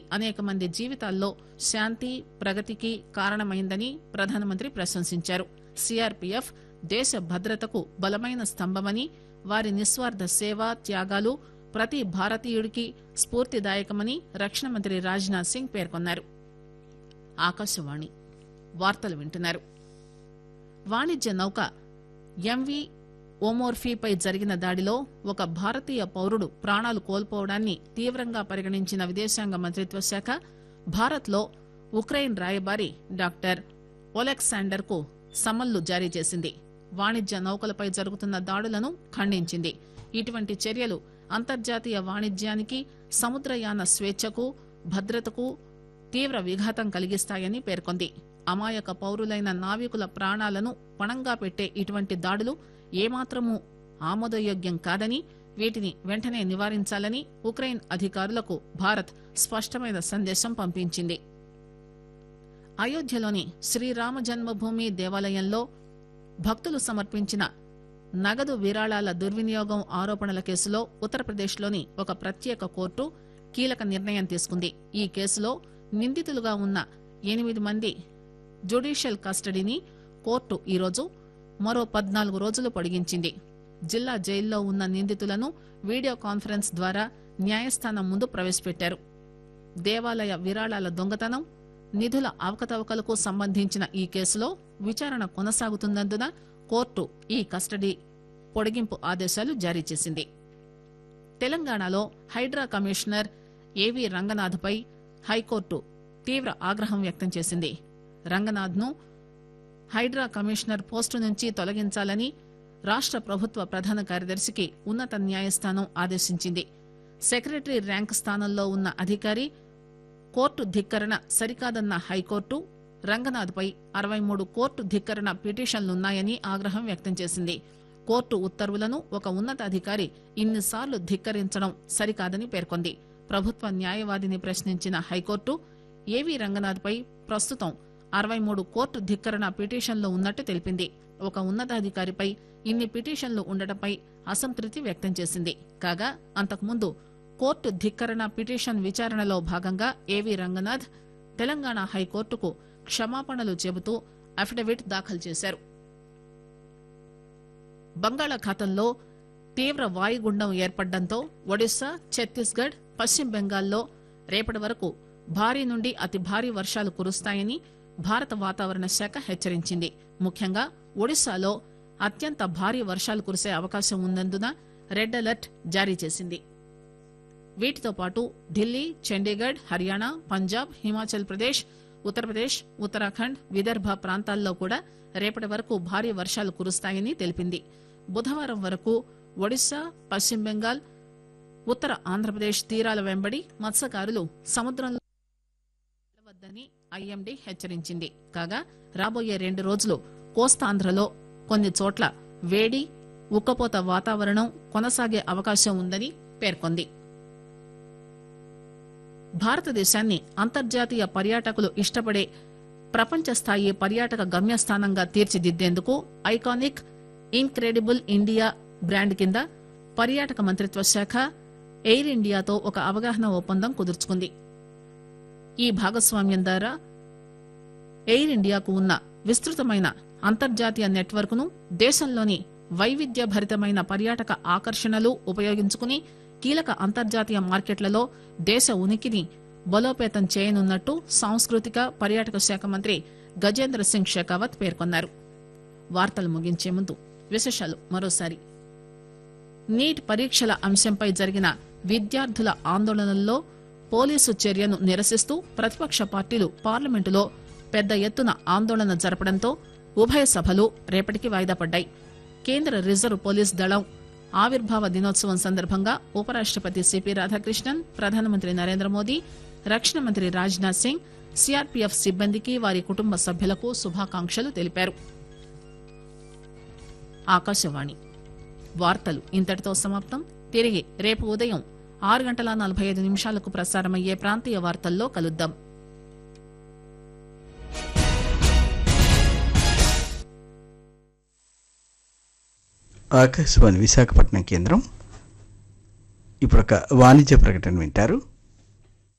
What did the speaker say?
అనేక మంది జీవితాల్లో శాంతి ప్రగతికి కారణమైందని ప్రధానమంత్రి ప్రశంసించారు సిఆర్పీఎఫ్ దేశ భద్రతకు బలమైన స్తంభమని వారి నిస్వార్థ సేవ త్యాగాలు ప్రతి భారతీయుడికి స్ఫూర్తిదాయకమని రక్షణ మంత్రి రాజ్నాథ్ సింగ్ పేర్కొన్నారు ఆకాశవాణి వార్తలు వింటున్నారు వాణిజ్య నౌక ఎంవి ఓమోర్ఫీపై జరిగిన దాడిలో ఒక భారతీయ పౌరుడు ప్రాణాలు కోల్పోవడాన్ని తీవ్రంగా పరిగణించిన విదేశాంగ మంత్రిత్వ శాఖ భారత్లో ఉక్రెయిన్ రాయబారి డాక్టర్ ఒలెక్సాండర్ కు సమన్లు జారీ చేసింది వాణిజ్య నౌకలపై జరుగుతున్న దాడులను ఖండించింది ఇటువంటి చర్యలు అంతర్జాతీయ వాణిజ్యానికి సముద్రయాన స్వేచ్ఛకు భద్రతకు తీవ్ర విఘాతం కలిగిస్తాయని పేర్కొంది అమాయక పౌరులైన నావికుల ప్రాణాలను పణంగా పెట్టే ఇటువంటి దాడులు ఏమాత్రమూ ఆమోదయోగ్యం కాదని వీటిని వెంటనే నివారించాలని ఉక్రెయిన్ అధికారులకు భారత్ స్పష్టమైన సందేశం పంపించింది అయోధ్యలోని శ్రీరామ జన్మభూమి దేవాలయంలో భక్తులు సమర్పించిన నగదు విరాళాల దుర్వినియోగం ఆరోపణల కేసులో ఉత్తరప్రదేశ్లోని ఒక ప్రత్యేక కోర్టు కీలక నిర్ణయం తీసుకుంది ఈ కేసులో నిందితులుగా ఉన్న ఎనిమిది మంది జ్యుడిషియల్ కస్టడీని కోర్టు ఈరోజు మరో పద్నాలుగు రోజులు పొడిగించింది జిల్లా జైల్లో ఉన్న నిందితులను వీడియో కాన్ఫరెన్స్ ద్వారా న్యాయస్థానం ముందు ప్రవేశపెట్టారు దేవాలయ విరాళాల దొంగతనం నిధుల అవకతవకలకు సంబంధించిన ఈ కేసులో విచారణ కొనసాగుతున్నందున కోర్టు ఈ కస్టడీ పొడిగింపు ఆదేశాలు జారీ చేసింది తెలంగాణలో హైడ్రా కమిషనర్ ఏవి రంగనాథ్పై హైకోర్టు తీవ్ర ఆగ్రహం వ్యక్తం చేసింది రంగనాథ్ను హైడ్రా కమిషనర్ పోస్టు నుంచి తొలగించాలని రాష్ట ప్రభుత్వ ప్రధాన కార్యదర్శికి ఉన్నత న్యాయస్థానం ఆదేశించింది సెక్రటరీ ర్యాంక్ స్థానంలో ఉన్న అధికారి కోర్టు ధిక్కరణ సరికాదన్న హైకోర్టు రంగనాథ్పై అరవై మూడు కోర్టు ధిక్కరణ పిటిషన్లున్నాయని ఆగ్రహం వ్యక్తం చేసింది కోర్టు ఉత్తర్వులను ఒక ఉన్నత అధికారి ఇన్నిసార్లు ధిక్కరించడం సరికాదని పేర్కొంది ప్రభుత్వ న్యాయవాదిని ప్రశ్నించిన హైకోర్టు ఏవి రంగనాథ్పై ప్రస్తుతం అరవై మూడు కోర్టు ధిక్కరణ పిటిషన్లు ఉన్నట్టు తెలిపింది ఒక ఉన్నతాధికారిపై ఇన్ని పిటిషన్లు ఉండటంపై అసంతృప్తి వ్యక్తం చేసింది కాగా అంతకుముందు కోర్టు ధిక్కరణ పిటిషన్ విచారణలో భాగంగా ఏవి రంగనాథ్ తెలంగాణ హైకోర్టుకు క్షమాపణలు చెబుతూ అఫిడవిట్ దాఖలు చేశారు బంగాళాఖాతంలో తీవ్ర వాయుగుండం ఏర్పడడంతో ఒడిశా ఛత్తీస్గఢ్ పశ్చిమ బెంగాల్లో రేపటి వరకు భారీ నుండి అతి భారీ వర్షాలు కురుస్తాయని భారత వాతావరణ శాఖ హెచ్చరించింది ముఖ్యంగా ఒడిశాలో అత్యంత భారీ వర్షాలు కురిసే అవకాశం ఉన్నందున రెడ్ అలర్ట్ జారీ చేసింది వీటితో పాటు ఢిల్లీ చండీగఢ్ హర్యానా పంజాబ్ హిమాచల్ ప్రదేశ్ ఉత్తరప్రదేశ్ ఉత్తరాఖండ్ విదర్భ ప్రాంతాల్లో కూడా రేపటి వరకు భారీ వర్షాలు కురుస్తాయని తెలిపింది బుధవారం వరకు ఒడిశా పశ్చిమ బెంగాల్ ఉత్తర ఆంధ్రప్రదేశ్ తీరాల వెంబడి మత్స్యకారులు సముద్రంలో వెళ్లవద్దని ఐఎండీ హెచ్చరించింది కాగా రాబోయే రెండు రోజులు కోస్తాంధ్రలో కొన్ని చోట్ల వేడి ఉక్కపోత వాతావరణం కొనసాగే అవకాశం ఉందని పేర్కొంది భారతదేశాన్ని అంతర్జాతీయ పర్యాటకులు ఇష్టపడే ప్రపంచ స్థాయి పర్యాటక గమ్యస్థానంగా తీర్చిదిద్దేందుకు ఐకానిక్ ఇన్క్రెడిబుల్ ఇండియా బ్రాండ్ కింద పర్యాటక మంత్రిత్వ శాఖ ఎయిర్ ఇండియాతో ఒక అవగాహన ఒప్పందం కుదుర్చుకుంది ఈ భాగస్వామ్యం ద్వారా ఎయిర్ ఇండియాకు ఉన్న విస్తృతమైన అంతర్జాతీయ నెట్వర్క్ ను దేశంలోని వైవిధ్య భరితమైన పర్యాటక ఆకర్షణలు ఉపయోగించుకుని కీలక అంతర్జాతీయ మార్కెట్లలో దేశ ఉనికిని బలోపేతం చేయనున్నట్టు సాంస్కృతిక పర్యాటక శాఖ మంత్రి గజేంద్ర సింగ్ షెకావత్ పేర్కొన్నారు వార్తలు ముగించే ముందు విశేషాలు మరోసారి నీట్ పరీక్షల అంశంపై జరిగిన విద్యార్థుల ఆందోళనల్లో పోలీసు చర్యను నిరసిస్తూ ప్రతిపక్ష పార్టీలు పార్లమెంటులో పెద్ద ఎత్తున ఆందోళన జరపడంతో ఉభయ సభలు రేపటికి వాయిదా పడ్డాయి కేంద్ర రిజర్వ్ పోలీస్ దళం ఆవిర్భావ దినోత్సవం సందర్భంగా ఉపరాష్టపతి సిపి రాధాకృష్ణన్ ప్రధానమంత్రి నరేంద్ర మోదీ రక్షణ మంత్రి రాజ్నాథ్ సింగ్ సిఆర్పీఎఫ్ సిబ్బందికి వారి కుటుంబ సభ్యులకు శుభాకాంక్షలు తెలిపారు ఆకాశవాణి వార్తలు ఇంతటితో సమాప్తం తిరిగి రేపు ఉదయం ఆరు గంటల నలభై ఐదు నిమిషాలకు ప్రసారమయ్యే ప్రాంతీయ వార్తల్లో కలుద్దాం ఆకాశవాణి విశాఖపట్నం కేంద్రం ఇప్పుడు ఒక వాణిజ్య ప్రకటన వింటారు